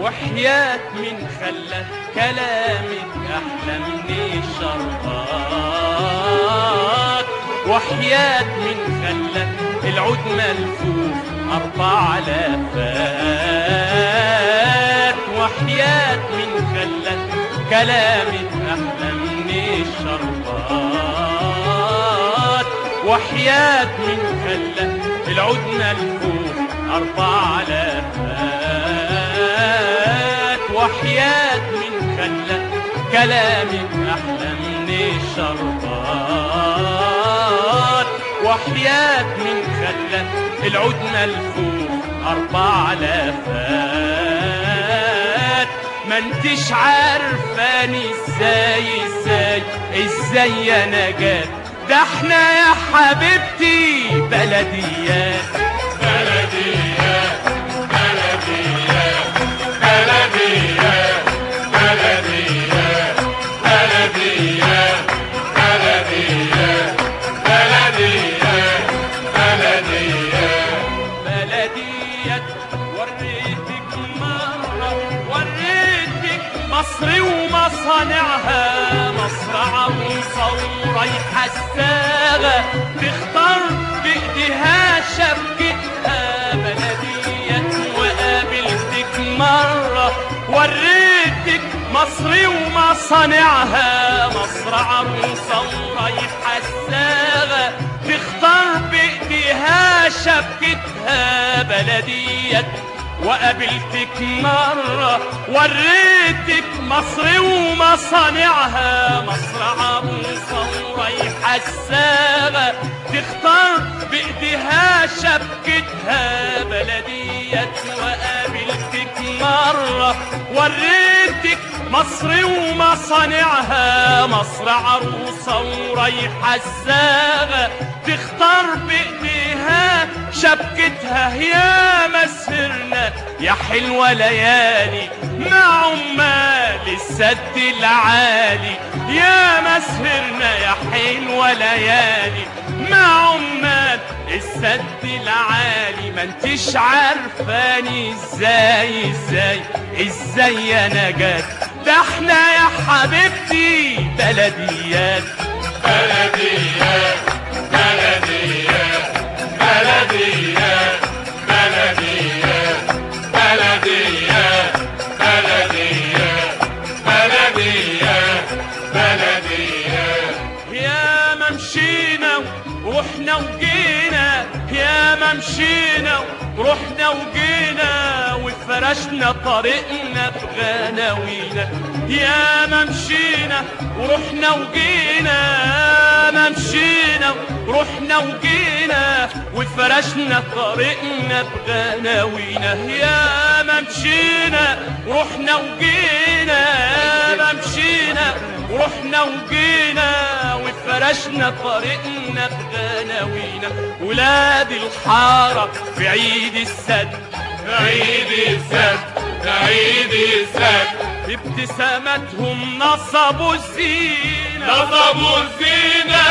وحياة من خلى كلامك أحلى من الشربات وحياة من خلى العود ملفوف أربع لفات وحياة من خلى كلامك أحلى من الشربات وحياة من خلى العود ملفوف أربع لفات وحياة من خلى كلامك أحلى من الشربات وحياة من خلى العود ملفوف أربع لفات ما انتش عارفاني ازاي ازاي ازاي يا نجاة ده احنا يا حبيبتي بلديات بلديات بلديات بلديات بلديات بلديات بلديات بلديات بلديات بلديات وريتك مرة وريتك مصر ومصانعها مصرعة وصورة يحساها تختار بإيديها شبكتها بلديات وقابلتك مرة وريتك مصر ومصانعها مصرعة وصورة يحساها تختار بإيديها شبكتها بلديات وقابلتك مرة وريتك مصر ومصانعها مصرعة وصورة يحساها تختار بإيديها شبكتها بلديات وقابلتك مرة وريتك مصر ومصانعها مصر عروسة وريحة تختار بإيديها شبكتها يا مسرنا يا حلوة ليالي مع عمال السد العالي يا مسهرنا يا حلوة ليالي مع عمال السد العالي ما انتش عارفاني ازاي ازاي ازاي يا نجاة ده احنا يا حبيبتي بلديات بلديات بلديات بلديات بلديات بلديات بلديات بلديات بلديات يا ما مشينا ورحنا وجينا يا ما مشينا ورحنا وجينا وفرشنا طريقنا بغناوينا يا ما مشينا ورحنا وجينا ما مشينا ورحنا وجينا وفرشنا طريقنا بغناوينا يا ما مشينا ورحنا وجينا ما مشينا ورحنا وجينا وفرشنا طريقنا بغناوينا ولاد الحارة في عيد السد عيد السد عيد السد بابتساماتهم نصبوا الزينة نصبوا الزينة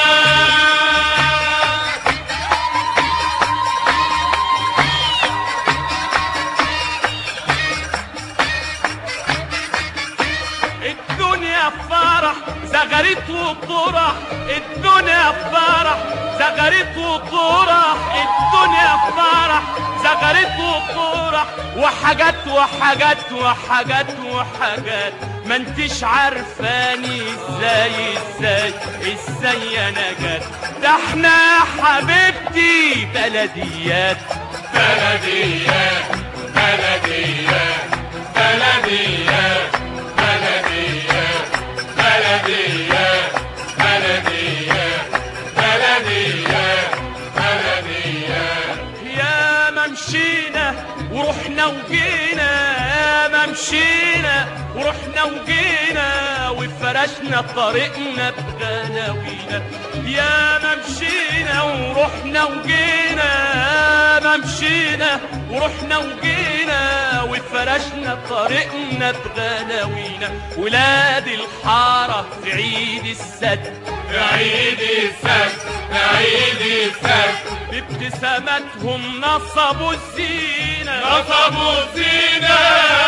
الدنيا فرح زغرت وطرح الدنيا فرح زغرت وطرح الدنيا فرح زغرت وطرح وحاجات وحاجات وحاجات وحاجات ما انتش عارفاني ازاي ازاي ازاي يا نجاة ده احنا يا حبيبتي بلديات بلديات بلديات بلديات بلديات بلديات بلديات بلديات بلديات يا ما مشينا ورحنا وجينا يا ما مشينا ورحنا وجينا وفرشنا طريقنا بغناوينا يا ما مشينا ورحنا وجينا يا ما مشينا ورحنا وجينا وفرشنا طريقنا بغناوينا ولاد الحارة في عيد السد عيد السد عيد السد بابتساماتهم نصبوا الزينة نصبوا الزينة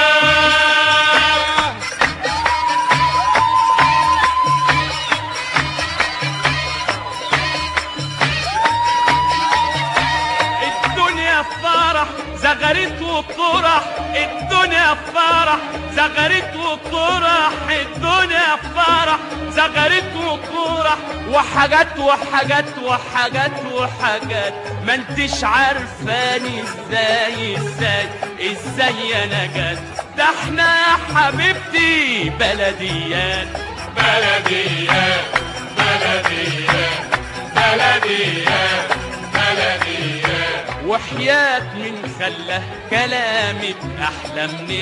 الدنيا فرح زغرت وطرح الدنيا فرح زغرت وطرح الدنيا فرح زغرت وطرح وحاجات وحاجات وحاجات وحاجات ما انتش عارفاني ازاي ازاي ازاي انا جات ده احنا يا حبيبتي بلديات بلديات بلديات بلديات بلديات وحياة من خلى كلامك أحلى من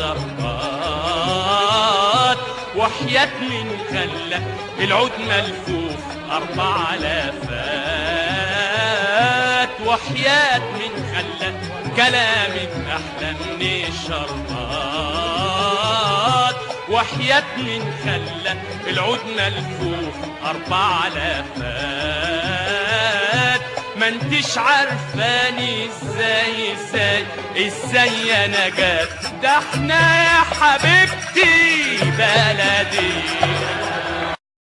الشربات وحياة من خلى العود ملفوف أربع آلافات وحياة من خلى كلامك أحلى من الشربات وحياة من خلى العود ملفوف أربع آلافات ما انتش عارفاني ازاي ازاي ازاي انا جات ده احنا يا حبيبتي بلدي